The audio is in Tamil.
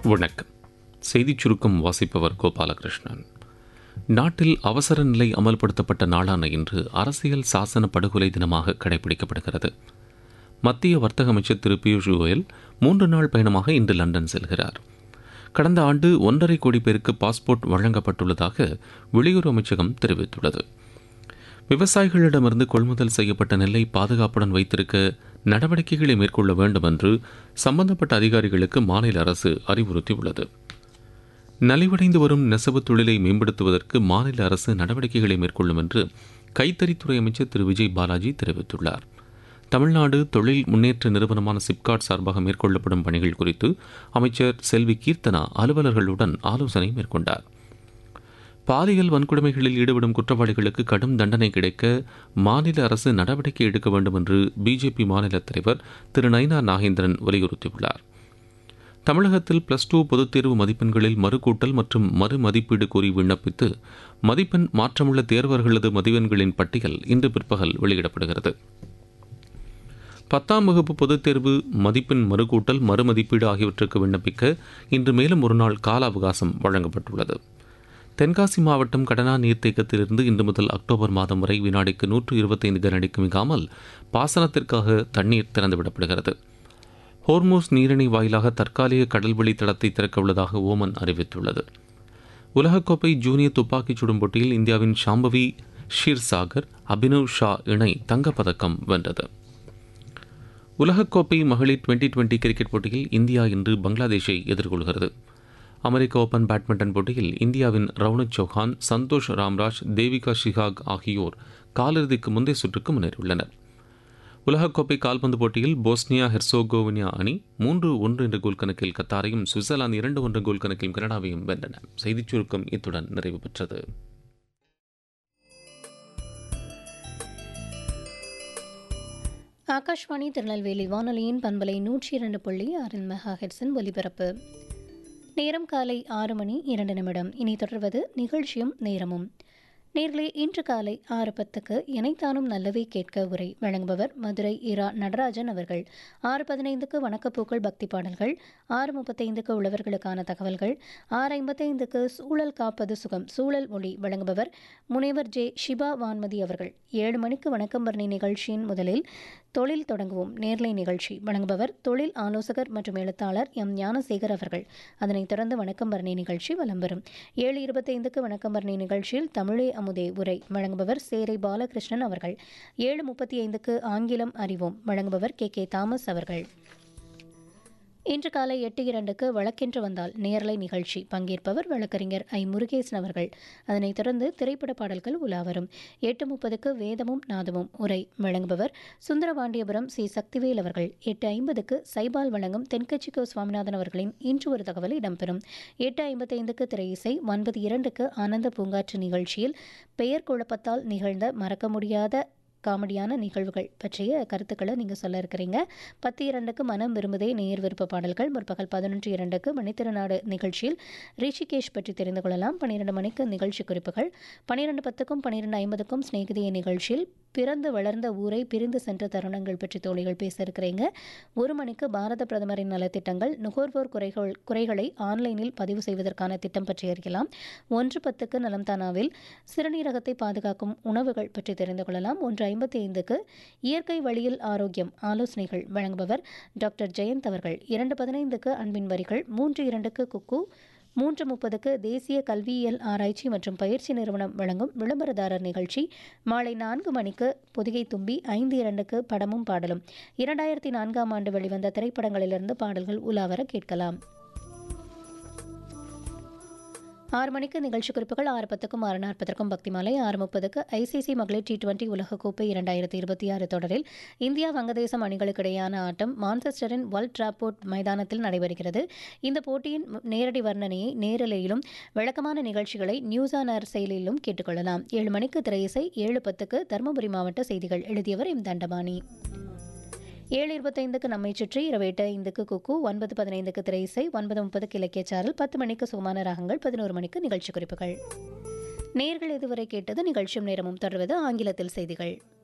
வணக்கம் செய்திச் சுருக்கம் வாசிப்பவர் கோபாலகிருஷ்ணன் நாட்டில் அவசர நிலை அமல்படுத்தப்பட்ட நாளான இன்று அரசியல் சாசன படுகொலை தினமாக கடைபிடிக்கப்படுகிறது மத்திய வர்த்தக அமைச்சர் திரு பியூஷ் கோயல் மூன்று நாள் பயணமாக இன்று லண்டன் செல்கிறார் கடந்த ஆண்டு ஒன்றரை கோடி பேருக்கு பாஸ்போர்ட் வழங்கப்பட்டுள்ளதாக வெளியுறவு அமைச்சகம் தெரிவித்துள்ளது விவசாயிகளிடமிருந்து கொள்முதல் செய்யப்பட்ட நெல்லை பாதுகாப்புடன் வைத்திருக்க நடவடிக்கைகளை மேற்கொள்ள வேண்டும் என்று சம்பந்தப்பட்ட அதிகாரிகளுக்கு மாநில அரசு அறிவுறுத்தியுள்ளது நலிவடைந்து வரும் நெசவு தொழிலை மேம்படுத்துவதற்கு மாநில அரசு நடவடிக்கைகளை மேற்கொள்ளும் என்று கைத்தறித்துறை அமைச்சர் திரு விஜய் பாலாஜி தெரிவித்துள்ளார் தமிழ்நாடு தொழில் முன்னேற்ற நிறுவனமான சிப்காட் சார்பாக மேற்கொள்ளப்படும் பணிகள் குறித்து அமைச்சர் செல்வி கீர்த்தனா அலுவலர்களுடன் ஆலோசனை மேற்கொண்டார் பாலியல் வன்கொடுமைகளில் ஈடுபடும் குற்றவாளிகளுக்கு கடும் தண்டனை கிடைக்க மாநில அரசு நடவடிக்கை எடுக்க வேண்டும் என்று பிஜேபி மாநில தலைவர் திரு நைனா நாகேந்திரன் வலியுறுத்தியுள்ளார் தமிழகத்தில் பிளஸ் டூ பொதுத் தேர்வு மதிப்பெண்களில் மறுகூட்டல் மற்றும் மறுமதிப்பீடு கோரி விண்ணப்பித்து மதிப்பெண் மாற்றமுள்ள தேர்வர்களது மதிப்பெண்களின் பட்டியல் இன்று பிற்பகல் வெளியிடப்படுகிறது பத்தாம் வகுப்பு பொதுத் தேர்வு மதிப்பெண் மறுகூட்டல் மறுமதிப்பீடு ஆகியவற்றுக்கு விண்ணப்பிக்க இன்று மேலும் ஒரு நாள் கால அவகாசம் வழங்கப்பட்டுள்ளது தென்காசி மாவட்டம் கடனா நீர்த்தேக்கத்திலிருந்து இன்று முதல் அக்டோபர் மாதம் வரை வினாடிக்கு நூற்று இருபத்தைந்து கனஅடிக்கு மிகாமல் பாசனத்திற்காக தண்ணீர் திறந்துவிடப்படுகிறது ஹோர்மோஸ் நீரிணை வாயிலாக தற்காலிக கடல்வெளி தடத்தை திறக்க உள்ளதாக ஓமன் அறிவித்துள்ளது உலகக்கோப்பை ஜூனியர் துப்பாக்கிச் சுடும் போட்டியில் இந்தியாவின் ஷாம்பவி ஷீர்சாகர் அபினவ் ஷா இணை தங்கப்பதக்கம் வென்றது உலகக்கோப்பை மகளிர் டுவெண்டி டுவெண்டி கிரிக்கெட் போட்டியில் இந்தியா இன்று பங்களாதேஷை எதிர்கொள்கிறது அமெரிக்க ஓபன் பேட்மிண்டன் போட்டியில் இந்தியாவின் ரவுனக் சௌஹான் சந்தோஷ் ராம்ராஜ் தேவிகா ஷிகாக் ஆகியோர் காலிறுதிக்கு முந்தைய சுற்றுக்கு முன்னேறியுள்ளனர் உலகக்கோப்பை கால்பந்து போட்டியில் போஸ்னியா ஹெர்சோகோவினியா அணி மூன்று ஒன்று என்ற கோல் கணக்கில் கத்தாரையும் சுவிட்சர்லாந்து இரண்டு ஒன்று கோல் கணக்கில் கனடாவையும் வென்றன செய்திச் சுருக்கம் இத்துடன் நிறைவு பெற்றது ஆகாஷ்வாணி திருநெல்வேலி வானொலியின் பண்பலை நூற்றி இரண்டு புள்ளி ஆறில் மெகா ஹெட்ஸின் ஒலிபரப்பு நேரம் காலை ஆறு மணி இரண்டு நிமிடம் இனி தொடர்வது நிகழ்ச்சியும் நேரமும் நேர்களே இன்று காலை ஆறு பத்துக்கு இணைத்தானும் நல்லவே கேட்க உரை வழங்குபவர் மதுரை இரா நடராஜன் அவர்கள் ஆறு பதினைந்துக்கு வணக்கப்பூக்கள் பக்தி பாடல்கள் ஆறு முப்பத்தைந்துக்கு உழவர்களுக்கான தகவல்கள் ஆறு ஐம்பத்தைந்துக்கு சூழல் காப்பது சுகம் சூழல் ஒளி வழங்குபவர் முனைவர் ஜே ஷிபா வான்மதி அவர்கள் ஏழு மணிக்கு வணக்கம் பரணி நிகழ்ச்சியின் முதலில் தொழில் தொடங்குவோம் நேர்லை நிகழ்ச்சி வழங்குபவர் தொழில் ஆலோசகர் மற்றும் எழுத்தாளர் எம் ஞானசேகர் அவர்கள் அதனைத் தொடர்ந்து வணக்கம் பரணி நிகழ்ச்சி வலம் வரும் ஏழு இருபத்தைந்துக்கு வணக்கம் பரணி நிகழ்ச்சியில் தமிழே அமுதே உரை வழங்குபவர் சேரை பாலகிருஷ்ணன் அவர்கள் ஏழு முப்பத்தி ஐந்துக்கு ஆங்கிலம் அறிவோம் வழங்குபவர் கே கே தாமஸ் அவர்கள் இன்று காலை எட்டு இரண்டுக்கு வழக்கென்று வந்தால் நேரலை நிகழ்ச்சி பங்கேற்பவர் வழக்கறிஞர் ஐ முருகேசன் அவர்கள் அதனைத் தொடர்ந்து திரைப்பட பாடல்கள் உலாவரும் எட்டு முப்பதுக்கு வேதமும் நாதமும் உரை வழங்குபவர் சுந்தரபாண்டியபுரம் சி சக்திவேல் அவர்கள் எட்டு ஐம்பதுக்கு சைபால் வழங்கும் தென்கட்சிக்கோ சுவாமிநாதன் அவர்களின் இன்று ஒரு தகவல் இடம்பெறும் எட்டு ஐம்பத்தைந்துக்கு திரை இசை ஒன்பது இரண்டுக்கு ஆனந்த பூங்காற்று நிகழ்ச்சியில் பெயர் குழப்பத்தால் நிகழ்ந்த மறக்க முடியாத காமெடியான நிகழ்வுகள் பற்றிய கருத்துக்களை நீங்கள் சொல்ல இருக்கிறீங்க பத்து இரண்டுக்கு மனம் விரும்புதே நேர் விருப்ப பாடல்கள் முற்பகல் பதினொன்று இரண்டுக்கு மணித்திருநாடு நிகழ்ச்சியில் ரிஷிகேஷ் பற்றி தெரிந்து கொள்ளலாம் பன்னிரெண்டு மணிக்கு நிகழ்ச்சி குறிப்புகள் பன்னிரெண்டு பத்துக்கும் பன்னிரெண்டு ஐம்பதுக்கும் சிநேகிதிய நிகழ்ச்சியில் பிறந்து வளர்ந்த ஊரை பிரிந்து சென்ற தருணங்கள் பற்றி தோழிகள் பேச இருக்கிறீங்க ஒரு மணிக்கு பாரத பிரதமரின் நலத்திட்டங்கள் நுகர்வோர் குறைகள் குறைகளை ஆன்லைனில் பதிவு செய்வதற்கான திட்டம் பற்றி அறியலாம் ஒன்று பத்துக்கு நலம்தானாவில் சிறுநீரகத்தை பாதுகாக்கும் உணவுகள் பற்றி தெரிந்து கொள்ளலாம் ஒன்று ஐம்பத்தி ஐந்துக்கு இயற்கை வழியில் ஆரோக்கியம் ஆலோசனைகள் வழங்குபவர் டாக்டர் ஜெயந்த் அவர்கள் இரண்டு பதினைந்துக்கு அன்பின் வரிகள் மூன்று இரண்டுக்கு குக்கு மூன்று முப்பதுக்கு தேசிய கல்வியியல் ஆராய்ச்சி மற்றும் பயிற்சி நிறுவனம் வழங்கும் விளம்பரதாரர் நிகழ்ச்சி மாலை நான்கு மணிக்கு பொதிகை தும்பி ஐந்து இரண்டுக்கு படமும் பாடலும் இரண்டாயிரத்தி நான்காம் ஆண்டு வெளிவந்த திரைப்படங்களிலிருந்து பாடல்கள் உலாவர கேட்கலாம் ஆறு மணிக்கு நிகழ்ச்சி குறிப்புகள் ஆறு பத்துக்கும் ஆறு நாற்பதற்கும் பக்தி மாலை ஆறு முப்பதுக்கு ஐசிசி மகளிர் டி டுவெண்டி உலகக்கோப்பை இரண்டாயிரத்தி இருபத்தி ஆறு தொடரில் இந்தியா வங்கதேசம் அணிகளுக்கு இடையேயான ஆட்டம் மான்செஸ்டரின் வல் டிராப்போர்ட் மைதானத்தில் நடைபெறுகிறது இந்த போட்டியின் நேரடி வர்ணனையை நேரலையிலும் விளக்கமான நிகழ்ச்சிகளை நியூஸ் ஆன் ஏர் செயலிலும் கேட்டுக்கொள்ளலாம் ஏழு மணிக்கு திரையிசை ஏழு பத்துக்கு தருமபுரி மாவட்ட செய்திகள் எழுதியவர் எம் தண்டபாணி ஏழு இருபத்தைந்துக்கு நம்மை சுற்றி இரவு எட்டு ஐந்துக்கு குக்கு ஒன்பது பதினைந்துக்கு திரையிசை ஒன்பது முப்பதுக்கு இலக்கியச்சாரல் பத்து மணிக்கு சுகமான ராகங்கள் பதினோரு மணிக்கு நிகழ்ச்சி குறிப்புகள் நேர்கள் இதுவரை கேட்டது நிகழ்ச்சியும் நேரமும் தொடர்வது ஆங்கிலத்தில் செய்திகள்